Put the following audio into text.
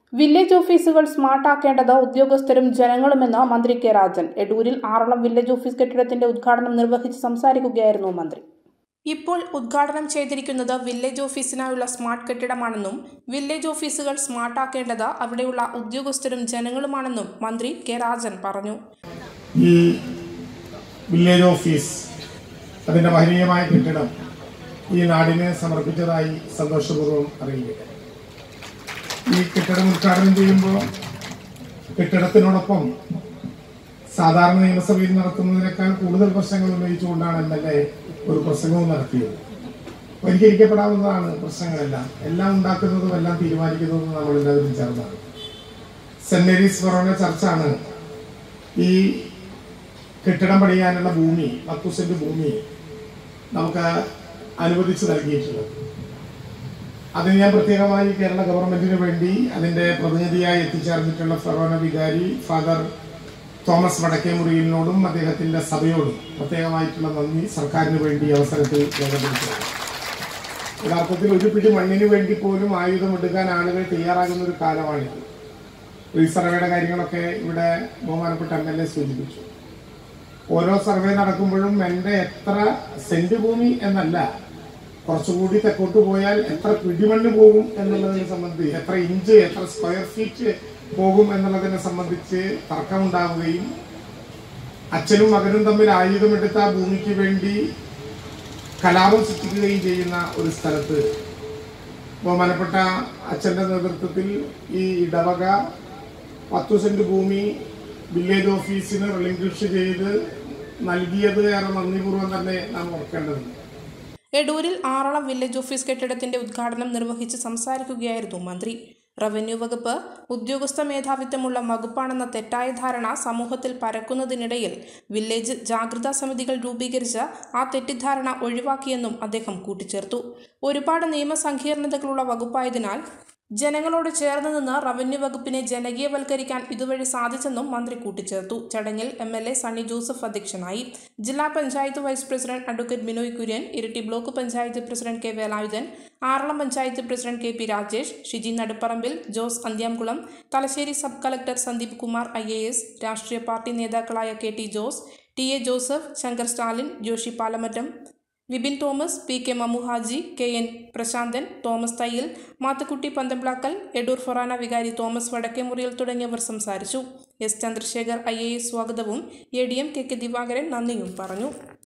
village ഓഫീസുകൾ സ്മാർട്ടാക്കേണ്ടത് ഉദ്യോഗസ്ഥരും ജനങ്ങളുമെന്ന് മന്ത്രി കെ രാജൻ എടൂരിൽ ആറളം വില്ലേജ് ഓഫീസ് കെട്ടിടത്തിന്റെ ഉദ്ഘാടനം നിർവഹിച്ച് സംസാരിക്കുകയായിരുന്നു മന്ത്രി ഇപ്പോൾ ഉദ്ഘാടനം ചെയ്തിരിക്കുന്നത് വില്ലേജ് ഓഫീസിനായുള്ള സ്മാർട്ട് കെട്ടിടമാണെന്നും വില്ലേജ് ഓഫീസുകൾ സ്മാർട്ടാക്കേണ്ടത് അവിടെയുള്ള ഉദ്യോഗസ്ഥരും ജനങ്ങളുമാണെന്നും മന്ത്രി കെ രാജൻ പറഞ്ഞു ഈ വില്ലേജ് ഓഫീസ് അതിൻ്റെ മഹനീയമായ കെട്ടിടം ഈ നാടിന് സമർപ്പിച്ചതായി സന്തോഷപൂർവ്വം അറിയിക്കുക ഈ കെട്ടിടം ഉദ്ഘാടനം ചെയ്യുമ്പോൾ കെട്ടിടത്തിനോടൊപ്പം സാധാരണ നിയമസഭയിൽ നടത്തുന്നതിനേക്കാൾ കൂടുതൽ പ്രശ്നങ്ങൾ ഉന്നയിച്ചുകൊണ്ടാണ് എം എൽ എ ഒരു പ്രസംഗവും നടത്തിയത് പരിഹരിക്കപ്പെടാവുന്നതാണ് പ്രശ്നങ്ങളെല്ലാം എല്ലാം ഉണ്ടാക്കുന്നതും എല്ലാം തീരുമാനിക്കുന്നതും നമ്മൾ എല്ലാവരും ചേർന്നാണ് സെന്റ് മേരീസ് ഫൊറോന ചർച്ചാണ് ഈ കെട്ടിടം പണിയാനുള്ള ഭൂമി പത്തു സെന്റ് ഭൂമി നമുക്ക് അനുവദിച്ചു നൽകിയിട്ടുള്ളത് അതിന് ഞാൻ പ്രത്യേകമായി കേരള ഗവൺമെന്റിന് വേണ്ടി അതിന്റെ പ്രതിനിധിയായി എത്തിച്ചേർന്നിട്ടുള്ള ഫെറോന വികാരി ഫാദർ തോമസ് വടക്കേമുറിയിലിനോടും അദ്ദേഹത്തിന്റെ സഭയോടും പ്രത്യേകമായിട്ടുള്ള നന്ദി സർക്കാരിന് വേണ്ടി ഈ അവസരത്തിൽ രേഖപ്പെടുത്തുകയാണ് യഥാർത്ഥത്തിൽ ഒരു പിടി മണ്ണിന് വേണ്ടി പോലും ആയുധം എടുക്കാൻ ആളുകൾ തയ്യാറാകുന്ന ഒരു കാലമാണിത് ഈ സർവേയുടെ കാര്യങ്ങളൊക്കെ ഇവിടെ ബഹുമാനപ്പെട്ട എം എൽ എ സൂചിപ്പിച്ചു ഓരോ സർവേ നടക്കുമ്പോഴും എൻ്റെ എത്ര സെന്റ് ഭൂമി എന്നല്ല കുറച്ചുകൂടി തെക്കോട്ട് പോയാൽ എത്ര പിടിമണ്ണ് പോകും എന്നുള്ളതിനെ സംബന്ധിച്ച് എത്ര ഇഞ്ച് എത്ര സ്ക്വയർ ഫീറ്റ് പോകും എന്നുള്ളതിനെ സംബന്ധിച്ച് തർക്കമുണ്ടാവുകയും അച്ഛനും മകനും തമ്മിൽ ആയുധമെടുത്ത ആ ഭൂമിക്ക് വേണ്ടി കലാപം സൃഷ്ടിക്കുകയും ചെയ്യുന്ന ഒരു സ്ഥലത്ത് ബഹുമാനപ്പെട്ട അച്ഛൻ്റെ നേതൃത്വത്തിൽ ഈ ഇടവക പത്തു സെന്റ് ഭൂമി വില്ലേജ് ഓഫീസിന് റിലിംഗ്വിഷ് ചെയ്ത് നൽകിയത് ഏറെ നന്ദിപൂർവ്വം തന്നെ നാം ഓർക്കേണ്ടതുണ്ട് എടൂരിൽ ആറളം വില്ലേജ് ഓഫീസ് കെട്ടിടത്തിന്റെ ഉദ്ഘാടനം നിർവഹിച്ച് സംസാരിക്കുകയായിരുന്നു മന്ത്രി റവന്യൂ വകുപ്പ് ഉദ്യോഗസ്ഥ മേധാവിത്വമുള്ള വകുപ്പാണെന്ന തെറ്റായ ധാരണ സമൂഹത്തിൽ പരക്കുന്നതിനിടയിൽ വില്ലേജ് ജാഗ്രതാ സമിതികൾ രൂപീകരിച്ച് ആ തെറ്റിദ്ധാരണ ഒഴിവാക്കിയെന്നും അദ്ദേഹം കൂട്ടിച്ചേർത്തു ഒരുപാട് നിയമസങ്കീർണതകളുള്ള വകുപ്പായതിനാൽ ജനങ്ങളോട് ചേർന്ന് നിന്ന് റവന്യൂ വകുപ്പിനെ ജനകീയവൽക്കരിക്കാൻ ഇതുവഴി സാധിച്ചെന്നും മന്ത്രി കൂട്ടിച്ചേർത്തു ചടങ്ങിൽ M L A Sunny Joseph അധ്യക്ഷനായി ജില്ലാ panchayat vice president advocate Binoy Kurian Iritty block panchayat president K Velayudhan Aralam panchayat president K P Rajesh Shiji Naduparambil Jose Anthyamkulam Thalassery sub collector Sandeep Kumar I A S രാഷ്ട്രീയ പാർട്ടി നേതാക്കളായ K T Jose T A Joseph Shankar Stalin Joshi Palamattam Vipin Thomas P K Mamuhaji K N Prasanthan Thomas Thayyil Mathukutty Panthamplackal Edoor forane വികാരി തോമസ് വടക്കേമുറിയിൽ തുടങ്ങിയവർ സംസാരിച്ചു S Chandrasekhar I A S സ്വാഗതവും A D M K K Divakaran നന്ദിയും പറഞ്ഞു